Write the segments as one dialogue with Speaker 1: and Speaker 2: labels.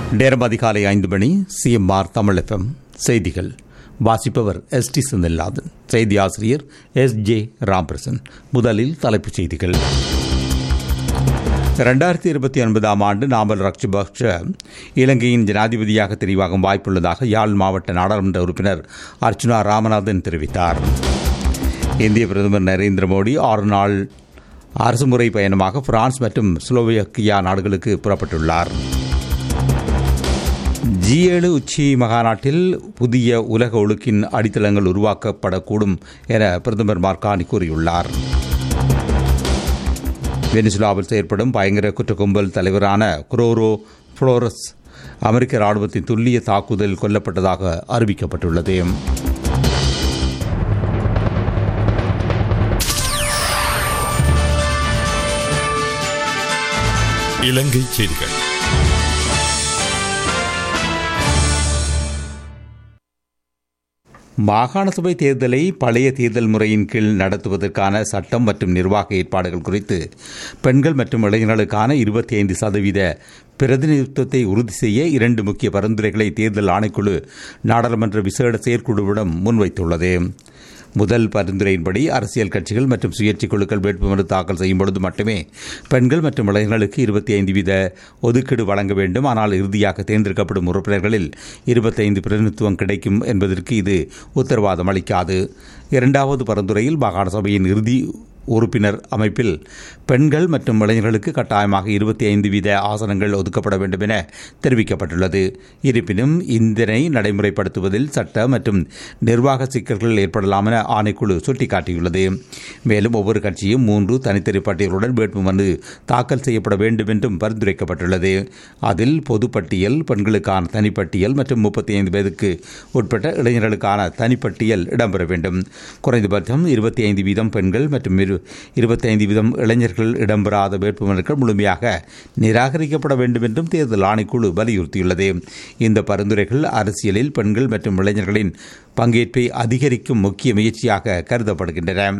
Speaker 1: நேரம் அதிகாலை ஐந்து மணி சிஎம்ஆர் தமிழ் எஃப்எம் செய்திகள் வாசிப்பவர் எஸ் டி செந்தில்நாதன் செய்தி ஆசிரியர் எஸ் ஜே ராம்பிரசன் முதலில் தலைப்புச் செய்திகள் இரண்டாயிரத்தி இருபத்தி ஒன்பதாம் ஆண்டு நாமல் ராஜபக்ஷ இலங்கையின் ஜனாதிபதியாக தெரிவாகும் வாய்ப்புள்ளதாக யாழ் மாவட்ட நாடாளுமன்ற உறுப்பினர் அர்ச்சுனா ராமநாதன் தெரிவித்தார் இந்திய பிரதமர் நரேந்திர மோடி ஆறு நாள் அரசுமுறை பயணமாக பிரான்ஸ் மற்றும் ஸ்லோவேக்கியா நாடுகளுக்கு புறப்பட்டுள்ளார் ஜி ஏழு உச்சி மகாநாட்டில் புதிய உலக ஒழுக்கின் அடித்தளங்கள் உருவாக்கப்படக்கூடும் என பிரதமர் மார்கானி கூறியுள்ளார் வெனிசுலாவில் செயற்படும் பயங்கர குற்ற கும்பல் தலைவரான குரோரோ புளோரஸ் அமெரிக்க ராணுவத்தின் துல்லிய தாக்குதல் கொல்லப்பட்டதாக அறிவிக்கப்பட்டுள்ளது
Speaker 2: இலங்கை செய்திகள்
Speaker 1: மாகாண சபை தேர்தலை பழைய தேர்தல் முறையின் கீழ் நடத்துவதற்கான சட்டம் மற்றும் நிர்வாக ஏற்பாடுகள் குறித்து பெண்கள் மற்றும் இளைஞர்களுக்கான இருபத்தி ஐந்து சதவீத பிரதிநிதித்துவத்தை உறுதி செய்ய இரண்டு முக்கிய பரிந்துரைகளை தேர்தல் ஆணைக்குழு நாடாளுமன்ற விசேட செயற்குழுவிடம் முன்வைத்துள்ளது முதல் பரிந்துரையின்படி அரசியல் கட்சிகள் மற்றும் சுயேட்சை குழுக்கள் வேட்புமனு தாக்கல் செய்யும் பொழுது மட்டுமே பெண்கள் மற்றும் இளைஞர்களுக்கு இருபத்தி ஐந்து வீத ஒதுக்கீடு வழங்க வேண்டும் ஆனால் இறுதியாக தேர்ந்தெடுக்கப்படும் உறுப்பினர்களில் இருபத்தைந்து பிரதிநிதித்துவம் கிடைக்கும் என்பதற்கு இது உத்தரவாதம் அளிக்காது இரண்டாவது பரிந்துரையில் மாகாண சபையின் இறுதி உறுப்பினர் அமைப்பில் பெண்கள் மற்றும் இளைஞர்களுக்கு கட்டாயமாக இருபத்தி ஐந்து வீத ஆசனங்கள் ஒதுக்கப்பட வேண்டும் என தெரிவிக்கப்பட்டுள்ளது இருப்பினும் இதனை நடைமுறைப்படுத்துவதில் சட்ட மற்றும் நிர்வாக சிக்கல்கள் ஏற்படலாம் என ஆணைக்குழு சுட்டிக்காட்டியுள்ளது மேலும் ஒவ்வொரு கட்சியும் மூன்று தனித்தனி பட்டியலுடன் வேட்புமனு தாக்கல் செய்யப்பட வேண்டும் என்றும் பரிந்துரைக்கப்பட்டுள்ளது அதில் பொதுப்பட்டியல் பெண்களுக்கான தனிப்பட்டியல் மற்றும் முப்பத்தி ஐந்து வயதுக்கு உட்பட்ட இளைஞர்களுக்கான தனிப்பட்டியல் இடம்பெற வேண்டும் குறைந்தபட்சம் இருபத்தி ஐந்து வீதம் பெண்கள் மற்றும் இருபத்தைந்து வீதம் இளைஞர்கள் இடம்பெறாத வேட்புமனுக்கள் முழுமையாக நிராகரிக்கப்பட வேண்டும் என்றும் தேர்தல் ஆணைக்குழு வலியுறுத்தியுள்ளது இந்த பரிந்துரைகள் அரசியலில் பெண்கள் மற்றும் இளைஞர்களின் பங்கேற்பை அதிகரிக்கும் முக்கிய முயற்சியாக கருதப்படுகின்றன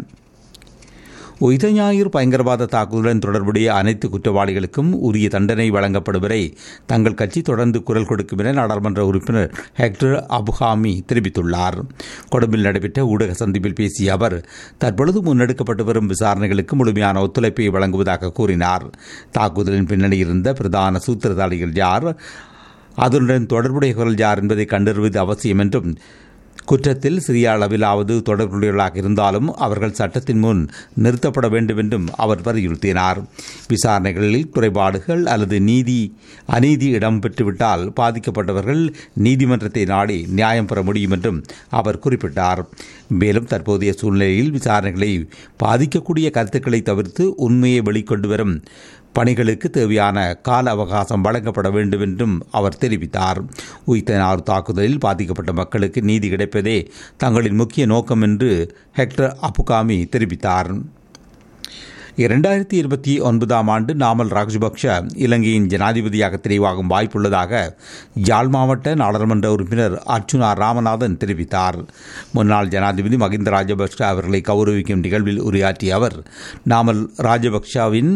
Speaker 1: உயிர ஞாயிறு பயங்கரவாத தாக்குதலுடன் தொடர்புடைய அனைத்து குற்றவாளிகளுக்கும் உரிய தண்டனை வழங்கப்படும் வரை தங்கள் கட்சி தொடர்ந்து குரல் கொடுக்கும் என நாடாளுமன்ற உறுப்பினர் ஹெக்டர் அபுஹாமி தெரிவித்துள்ளார் கொழும்பில் நடைபெற்ற ஊடக சந்திப்பில் பேசிய அவர் தற்பொழுது முன்னெடுக்கப்பட்டு வரும் விசாரணைகளுக்கு முழுமையான ஒத்துழைப்பை வழங்குவதாக கூறினார் தாக்குதலின் பின்னணியில் இருந்த பிரதான சூத்திரதாரிகள் யார் அதனுடன் தொடர்புடையவர்கள் யார் என்பதை கண்டறிவது அவசியம் என்றும் குற்றத்தில் சிறிய அளவிலாவது தொடர்புடையவர்களாக இருந்தாலும் அவர்கள் சட்டத்தின் முன் நிறுத்தப்பட வேண்டும் என்றும் அவர் வலியுறுத்தினார் விசாரணைகளில் குறைபாடுகள் அல்லது நீதி அநீதி இடம்பெற்றுவிட்டால் பாதிக்கப்பட்டவர்கள் நீதிமன்றத்தை நாடி நியாயம் பெற முடியும் என்றும் அவர் குறிப்பிட்டார் மேலும் தற்போதைய சூழ்நிலையில் விசாரணைகளை பாதிக்கக்கூடிய கருத்துக்களை தவிர்த்து உண்மையை வெளிக்கொண்டு வரும் பணிகளுக்கு தேவையான கால அவகாசம் வழங்கப்பட வேண்டும் என்றும் அவர் தெரிவித்தார் உயிர்த்தனார் தாக்குதலில் பாதிக்கப்பட்ட மக்களுக்கு நீதி கிடைப்பதே தங்களின் முக்கிய நோக்கம் என்று ஹெக்டர் அப்புகாமி தெரிவித்தார் இரண்டாயிரத்தி இருபத்தி ஒன்பதாம் ஆண்டு நாமல் ராஜபக்ஷ இலங்கையின் ஜனாதிபதியாக தெரிவாகும் வாய்ப்புள்ளதாக யாழ் மாவட்ட நாடாளுமன்ற உறுப்பினர் அர்ச்சுனா ராமநாதன் தெரிவித்தார் முன்னாள் ஜனாதிபதி மகிந்த ராஜபக்ஷ அவர்களை கௌரவிக்கும் நிகழ்வில் உரையாற்றிய அவர் நாமல் ராஜபக்ஷவின்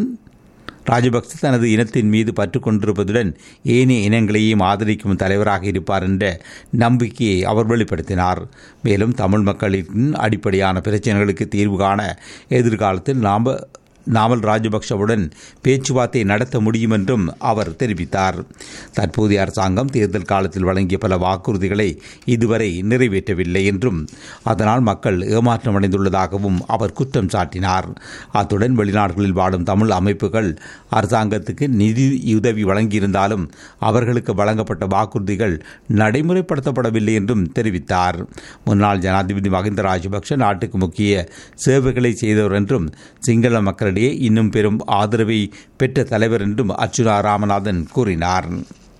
Speaker 1: ராஜபக்ச தனது இனத்தின் மீது பற்று கொண்டிருப்பதுடன் ஏனைய இனங்களையும் ஆதரிக்கும் தலைவராக இருப்பார் என்ற நம்பிக்கையை அவர் வெளிப்படுத்தினார் மேலும் தமிழ் மக்களின் அடிப்படையான பிரச்சனைகளுக்கு தீர்வு காண எதிர்காலத்தில் நாம் நாமல் ராஜபக்சவுடன் பேச்சுவார்த்தை நடத்த முடியும் என்றும் அவர் தெரிவித்தார் தற்போதைய அரசாங்கம் தேர்தல் காலத்தில் வழங்கிய பல வாக்குறுதிகளை இதுவரை நிறைவேற்றவில்லை என்றும் அதனால் மக்கள் ஏமாற்றமடைந்துள்ளதாகவும் அவர் குற்றம் சாட்டினார் அத்துடன் வெளிநாடுகளில் வாழும் தமிழ் அமைப்புகள் அரசாங்கத்துக்கு நிதியுதவி வழங்கியிருந்தாலும் அவர்களுக்கு வழங்கப்பட்ட வாக்குறுதிகள் நடைமுறைப்படுத்தப்படவில்லை என்றும் தெரிவித்தார் முன்னாள் ஜனாதிபதி மகிந்த ராஜபக்ஷ நாட்டுக்கு முக்கிய சேவைகளை செய்தவர் என்றும் சிங்கள மக்களிடையே இன்னும் பெரும் ஆதரவை பெற்ற தலைவர் என்றும் அர்ச்சுனா ராமநாதன் கூறினார்